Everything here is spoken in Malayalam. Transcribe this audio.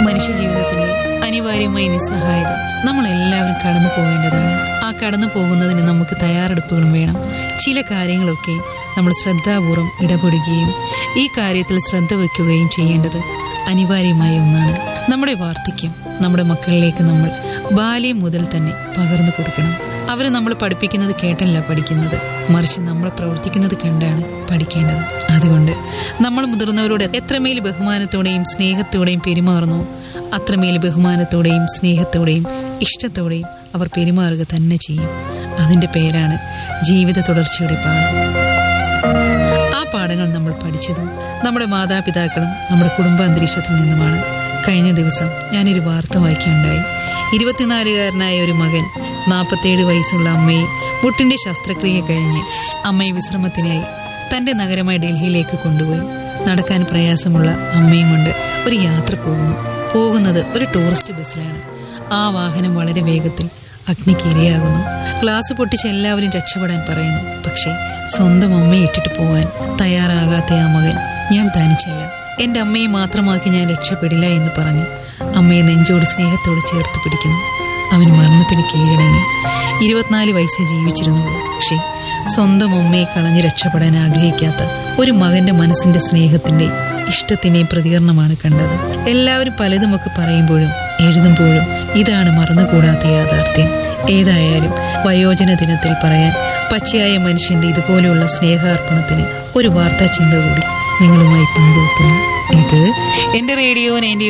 മനുഷ്യ ജീവിതത്തിലെ അനിവാര്യമായ നിസ്സഹായത നമ്മൾ എല്ലാവരും കടന്നു പോവേണ്ടതാണ് ആ കടന്നു പോകുന്നതിന് നമുക്ക് തയ്യാറെടുപ്പുകളും വേണം ചില കാര്യങ്ങളൊക്കെ നമ്മൾ ശ്രദ്ധാപൂർവം ഇടപെടുകയും ഈ കാര്യത്തിൽ ശ്രദ്ധ വയ്ക്കുകയും ചെയ്യേണ്ടത് അനിവാര്യമായ ഒന്നാണ് നമ്മുടെ വാർദ്ധക്യം നമ്മുടെ മക്കളിലേക്ക് നമ്മൾ ബാല്യം മുതൽ തന്നെ പകർന്നു കൊടുക്കണം അവർ നമ്മൾ പഠിപ്പിക്കുന്നത് കേട്ടല്ല പഠിക്കുന്നത് മറിച്ച് നമ്മൾ പ്രവർത്തിക്കുന്നത് കണ്ടാണ് പഠിക്കേണ്ടത് അതുകൊണ്ട് നമ്മൾ മുതിർന്നവരോട് എത്രമേൽ ബഹുമാനത്തോടെയും സ്നേഹത്തോടെയും പെരുമാറുന്നു അത്രമേൽ ബഹുമാനത്തോടെയും സ്നേഹത്തോടെയും ഇഷ്ടത്തോടെയും അവർ പെരുമാറുക തന്നെ ചെയ്യും അതിന്റെ പേരാണ് ജീവിത തുടർച്ചയുടെ പാഠം ആ പാഠങ്ങൾ നമ്മൾ പഠിച്ചതും നമ്മുടെ മാതാപിതാക്കളും നമ്മുടെ കുടുംബാന്തരീക്ഷത്തിൽ നിന്നുമാണ് കഴിഞ്ഞ ദിവസം ഞാനൊരു വാർത്ത വായിക്കുകയുണ്ടായി ഇരുപത്തിനാലുകാരനായ ഒരു മകൻ നാൽപ്പത്തേഴ് വയസ്സുള്ള അമ്മയെ മുട്ടിന്റെ ശസ്ത്രക്രിയ കഴിഞ്ഞ് അമ്മയെ വിശ്രമത്തിനായി തന്റെ നഗരമായ ഡൽഹിയിലേക്ക് കൊണ്ടുപോയി നടക്കാൻ പ്രയാസമുള്ള അമ്മയും കൊണ്ട് ഒരു യാത്ര പോകുന്നു പോകുന്നത് ഒരു ടൂറിസ്റ്റ് ബസ്സിലാണ് ആ വാഹനം വളരെ വേഗത്തിൽ അഗ്നിക്ക് ഇരയാകുന്നു ഗ്ലാസ് പൊട്ടിച്ച് എല്ലാവരും രക്ഷപ്പെടാൻ പറയുന്നു പക്ഷേ സ്വന്തം അമ്മയെ ഇട്ടിട്ട് പോകാൻ തയ്യാറാകാത്ത ആ മകൻ ഞാൻ തനിച്ചല്ല എന്റെ അമ്മയെ മാത്രമാക്കി ഞാൻ രക്ഷപ്പെടില്ല എന്ന് പറഞ്ഞു അമ്മയെ നെഞ്ചോട് സ്നേഹത്തോട് ചേർത്ത് പിടിക്കുന്നു അവൻ മരണത്തിന് കീഴടങ്ങി ഇരുപത്തിനാല് വയസ്സേ ജീവിച്ചിരുന്നുള്ളൂ പക്ഷേ സ്വന്തം അമ്മയെ കളഞ്ഞ് രക്ഷപ്പെടാൻ ആഗ്രഹിക്കാത്ത ഒരു മകന്റെ മനസ്സിന്റെ സ്നേഹത്തിന്റെ ഇഷ്ടത്തിന്റെയും പ്രതികരണമാണ് കണ്ടത് എല്ലാവരും പലതുമൊക്കെ പറയുമ്പോഴും എഴുതുമ്പോഴും ഇതാണ് മറന്നുകൂടാത്ത യാഥാർത്ഥ്യം ഏതായാലും വയോജന ദിനത്തിൽ പറയാൻ പച്ചയായ മനുഷ്യന്റെ ഇതുപോലെയുള്ള സ്നേഹാർപ്പണത്തിന് ഒരു വാർത്താ ചിന്ത കൂടി നിങ്ങളുമായി പങ്കുവെക്കുന്നു ഇത് എന്റെ റേഡിയോ നയൻറ്റി